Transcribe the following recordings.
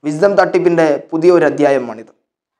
Wisdom തട്ടിപ്പിൻ്റെ പുതിയൊരു അധ്യായമാണിത്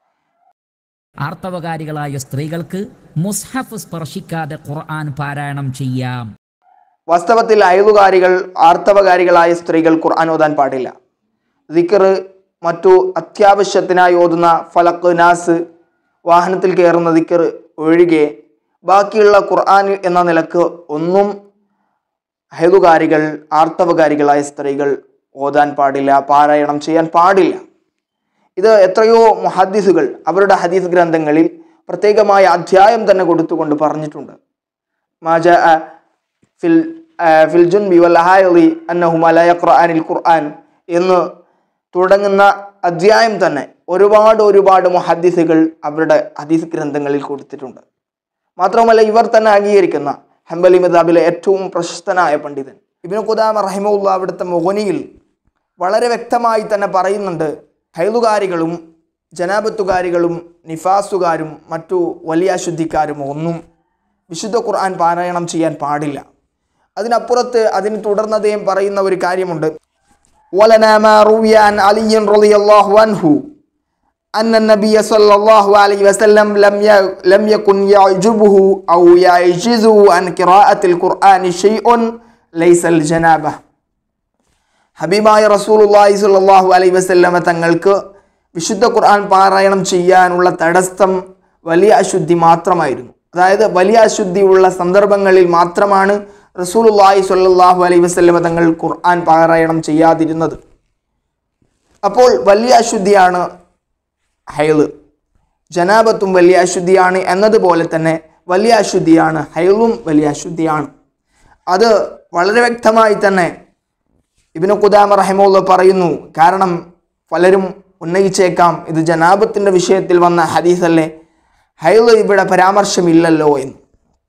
ആർത്തവകാരികളായ സ്ത്രീകൾക്ക് മുസ്ഹഫ് സ്പർശിക്കാതെ ഖുർആൻ പാരായണം ചെയ്യാം വാസ്തവത്തിൽ അയലുകാരികൾ ആർത്തവകാരികളായ സ്ത്രീകൾ ഖുർആൻ ഓതാൻ പാടില്ല ദിക്കർ മറ്റു അത്യാവശ്യത്തിനായി ഓതുന്ന ഫലക്ക് നാസ് വാഹനത്തിൽ കയറുന്ന ദിക്കർ ഒഴികെ ബാക്കിയുള്ള ഖുർആൻ എന്ന നിലക്ക് ഒന്നും ഹൈതുകാരികൾ ആർത്തവകാരികളായ സ്ത്രീകൾ ഓതാൻ പാടില്ല പാരായണം ചെയ്യാൻ പാടില്ല ഇത് എത്രയോ മുഹദ്ദിസുകൾ അവരുടെ ഹദീസ് ഗ്രന്ഥങ്ങളിൽ പ്രത്യേകമായ അധ്യായം തന്നെ കൊടുത്തുകൊണ്ട് പറഞ്ഞിട്ടുണ്ട് മാജ ഫിൽ ഫിൽ ജുൻബി വൽ ഹായളി അന്നഹുമ ല യഖ്റഅനിൽ ഖുർആൻ എന്ന് തുടങ്ങുന്ന അധ്യായം തന്നെ ഒരുപാട് ഒരുപാട് മുഹദ്ദിസുകൾ അവരുടെ ഹദീസ് ഗ്രന്ഥങ്ങളിൽ കൊടുത്തിട്ടുണ്ട് മാത്രവുമല്ല ഇവർ തന്നെ അംഗീകരിക്കുന്ന ഹംബലി മദാബിലെ ഏറ്റവും പ്രശസ്തനായ പണ്ഡിതൻ ഇബിന് ഖുദാമ റഹിമുള്ള അവിടുത്തെ മുഹനിയിൽ വളരെ വ്യക്തമായി തന്നെ പറയുന്നുണ്ട് ഹൈലുകാരികളും ജനാബത്തുകാരികളും നിഫാസുകാരും മറ്റു വലിയ അശുദ്ധിക്കാരും ഒന്നും വിശുദ്ധ ഖുർആൻ പാരായണം ചെയ്യാൻ പാടില്ല അതിനപ്പുറത്ത് അതിന് തുടർന്ന് അദ്ദേഹം പറയുന്ന ഒരു കാര്യമുണ്ട് ولنا ما روي عن علي رضي الله عنه أن النبي صلى الله عليه وسلم لم ي- لم يكن يعجبه أو يعجزه عن قراءة القرآن شيء ليس الجنابة ഹബീബായ റസൂലുള്ളാഹി സ്വല്ലല്ലാഹു അലൈഹി വസല്ലമ തങ്ങൾക്ക് വിശുദ്ധ ഖുർആൻ പാരായണം ചെയ്യാനുള്ള തടസ്സം വലിയ അശുദ്ധി മാത്രമായിരുന്നു അതായത് വലിയ അശുദ്ധിയുള്ള സന്ദർഭങ്ങളിൽ മാത്രമാണ് റസൂലുള്ളാഹി സ്വല്ലല്ലാഹു അലൈഹി വസല്ലമ തങ്ങൾ ഖുർആൻ പാരായണം ചെയ്യാതിരുന്നത് അപ്പോൾ വലിയ അശുദ്ധിയാണ് ഹൈള് ജനാബത്തും വലിയ അശുദ്ധിയാണ് എന്നതുപോലെ തന്നെ വലിയ അശുദ്ധിയാണ് ഹൈളും വലിയ അശുദ്ധിയാണ് അത് വളരെ വ്യക്തമായി തന്നെ ഇബിന് ഖുദാമ റഹിമുള്ള പറയുന്നു കാരണം പലരും ഉന്നയിച്ചേക്കാം ഇത് ജനാബത്തിൻ്റെ വിഷയത്തിൽ വന്ന ഹദീസല്ലേ ഹൈള് ഇവിടെ പരാമർശമില്ലല്ലോ എന്ന്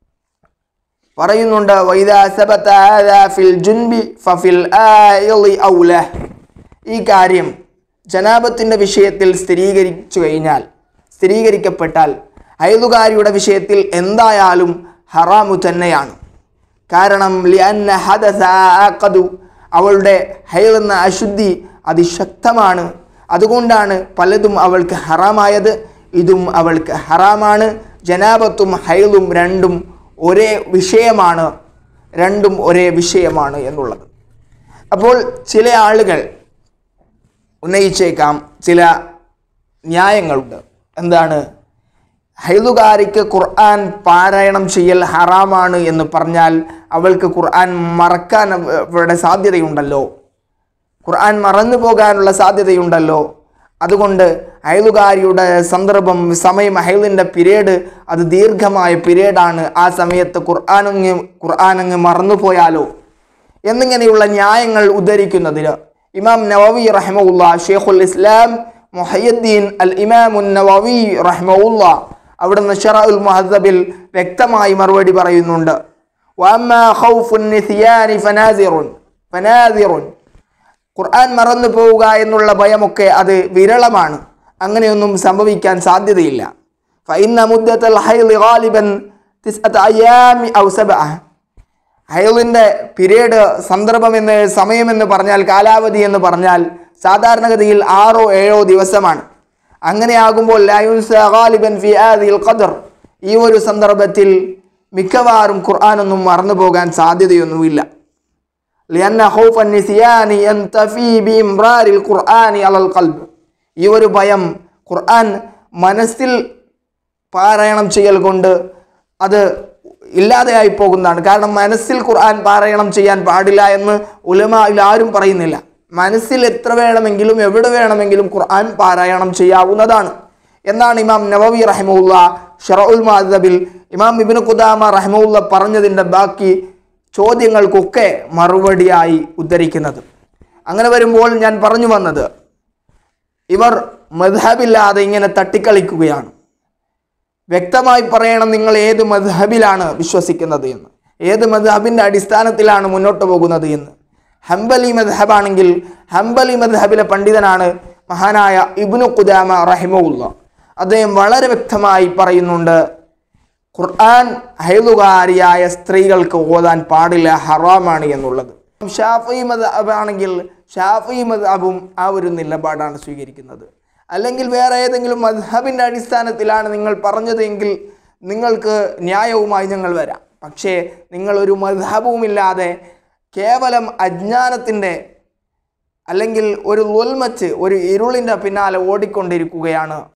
പറയുന്നുണ്ട് "വൈദാ സബത ഹാദാ ഫിൽ ജുൻബി ഫഫിൽ ആയിളി ഔല." ഈ കാര്യം ജനാബത്തിൻ്റെ വിഷയത്തിൽ സ്ഥിരീകരിച്ചു കഴിഞ്ഞാൽ സ്ഥിരീകരിക്കപ്പെട്ടാൽ ഹൈലുകാരിയുടെ വിഷയത്തിൽ എന്തായാലും ഹറാമു തന്നെയാണ് കാരണം ലിഅന്ന ഹദസ ആഖദു അവളുടെ ഹൈൽ എന്ന അശുദ്ധി അതിശക്തമാണ് അതുകൊണ്ടാണ് പലതും അവൾക്ക് ഹറാമായത് ഇതും അവൾക്ക് ഹറാമാണ് ജനാബത്തും ഹൈലും രണ്ടും ഒരേ വിഷയമാണ് രണ്ടും ഒരേ വിഷയമാണ് എന്നുള്ളത് അപ്പോൾ ചില ആളുകൾ ഉന്നയിച്ചേക്കാം ചില ന്യായങ്ങളുണ്ട് എന്താണ് ഹൈദുകാരിക്ക് ഖുർആൻ പാരായണം ചെയ്യൽ ഹറാമാണ് എന്ന് പറഞ്ഞാൽ അവൾക്ക് ഖുർആൻ മറക്കാൻ അവരുടെ സാധ്യതയുണ്ടല്ലോ ഖുർആൻ മറന്നു പോകാനുള്ള സാധ്യതയുണ്ടല്ലോ അതുകൊണ്ട് ഹൈലുകാരിയുടെ സന്ദർഭം സമയം ഹൈലിൻ്റെ പിരീഡ് അത് ദീർഘമായ പിരീഡാണ് ആ സമയത്ത് ഖുർആാനങ്ങ് ഖുർആാനങ്ങ് മറന്നുപോയാലോ എന്നിങ്ങനെയുള്ള ന്യായങ്ങൾ ഉദ്ധരിക്കുന്നതിന് ഇമാം നവവി റഹ്മുല്ല ഷെയ്ഖുൽ ഇസ്ലാം മുഹയ്യദ്ദീൻ അൽ ഇമാമുൻ നവവി റഹ്മുല്ല അവിടുന്ന് ഷറഉൽ മുഹദ്ദബിൽ വ്യക്തമായി മറുപടി പറയുന്നുണ്ട് വഅമ്മാ ഖൗഫുൻ നിസ്യാനി ഫനാസിറുൻ ഫനാസിറുൻ ഖുർആൻ മറന്നു പോവുക എന്നുള്ള ഭയമൊക്കെ അത് വിരളമാണ് അങ്ങനെയൊന്നും സംഭവിക്കാൻ സാധ്യതയില്ല ഫൈന മുദ്ദത്തൽ ഹൈൽ ഗാലിബൻ തിസ്അത്ത് അയ്യാമി ഔ സബഅ ഹൈലിൻ്റെ പീരീഡ് സന്ദർഭമെന്ന് സമയമെന്ന് പറഞ്ഞാൽ കാലാവധി എന്ന് പറഞ്ഞാൽ സാധാരണഗതിയിൽ ആറോ ഏഴോ ദിവസമാണ് അങ്ങനെയാകുമ്പോൾ ലായുൻസ ഗാലിബൻ ഫി ആദിൽ ഖദർ ഈ ഒരു സന്ദർഭത്തിൽ മിക്കവാറും ഖുർആനൊന്നും മറന്നു പോകാൻ സാധ്യതയൊന്നുമില്ല لأن خوف النسيان ينتفي بإمرار القرآن على القلب ഈ ഒരു ഭയം ഖുർആൻ മനസ്സിൽ പാരായണം ചെയ്യൽ കൊണ്ട് അത് ഇല്ലാതെയായി പോകുന്നതാണ് കാരണം മനസ്സിൽ ഖുർആൻ പാരായണം ചെയ്യാൻ പാടില്ല എന്ന് ഉലമയിൽ ആരും പറയുന്നില്ല മനസ്സിൽ എത്ര വേണമെങ്കിലും എവിടെ വേണമെങ്കിലും ഖുർആൻ പാരായണം ചെയ്യാവുന്നതാണ് എന്നാണ് ഇമാം നവവി റഹിമുല്ല ഷറഉൽ മാദബിൽ ഇമാം ഇബിന് ഖുദാമ റഹിമുല്ല പറഞ്ഞതിൻ്റെ ബാക്കി ചോദ്യങ്ങൾക്കൊക്കെ മറുപടിയായി ഉദ്ധരിക്കുന്നത് അങ്ങനെ വരുമ്പോൾ ഞാൻ പറഞ്ഞു വന്നത് ഇവർ മദ്ഹബില്ലാതെ ഇങ്ങനെ തട്ടിക്കളിക്കുകയാണ് വ്യക്തമായി പറയണം നിങ്ങൾ ഏത് മദ്ഹബിലാണ് വിശ്വസിക്കുന്നത് എന്ന് ഏത് മദ്ഹബിൻ്റെ അടിസ്ഥാനത്തിലാണ് മുന്നോട്ട് പോകുന്നത് എന്ന് ഹംബലി മദ്ഹബാണെങ്കിൽ ഹംബലി മദ്ഹബിലെ പണ്ഡിതനാണ് മഹാനായ ഇബ്നു ഖുദാമ റഹിമുല്ല അദ്ദേഹം വളരെ വ്യക്തമായി പറയുന്നുണ്ട് ഖുർആൻ ഹൈലുകാരിയായ സ്ത്രീകൾക്ക് ഓതാൻ പാടില്ല ഹറാമാണ് എന്നുള്ളത് ഷാഫി മദ്ഹബ് ആണെങ്കിൽ ഷാഫി മദ്ഹബും ആ ഒരു നിലപാടാണ് സ്വീകരിക്കുന്നത് അല്ലെങ്കിൽ വേറെ ഏതെങ്കിലും മദ്ഹബിൻ്റെ അടിസ്ഥാനത്തിലാണ് നിങ്ങൾ പറഞ്ഞതെങ്കിൽ നിങ്ങൾക്ക് ന്യായവുമായി ഞങ്ങൾ വരാം പക്ഷേ നിങ്ങളൊരു മദ്ഹബുമില്ലാതെ കേവലം അജ്ഞാനത്തിൻ്റെ അല്ലെങ്കിൽ ഒരു ലുൽമച്ച് ഒരു ഇരുളിൻ്റെ പിന്നാലെ ഓടിക്കൊണ്ടിരിക്കുകയാണ്